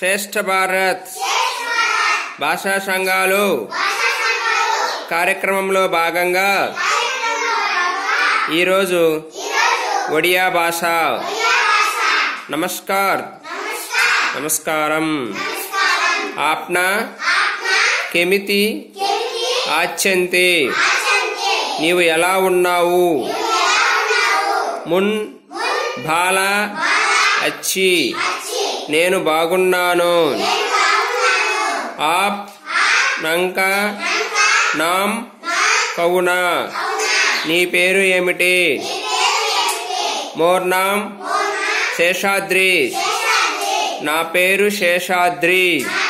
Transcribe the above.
శ్రేష్ఠ భారత్ భాషా సంఘాలు కార్యక్రమంలో భాగంగా ఈరోజు ఒడియా భాష నమస్కార్ నమస్కారం ఆప్నా కెమితి ఆచ్యంతే నీవు ఎలా ఉన్నావు మున్ బాల అచ్చి నేను బాగున్నాను ఆప్ నంక నామ్ కవునా నీ పేరు ఏమిటి మోర్ నామ్ శేషాద్రి నా పేరు శేషాద్రి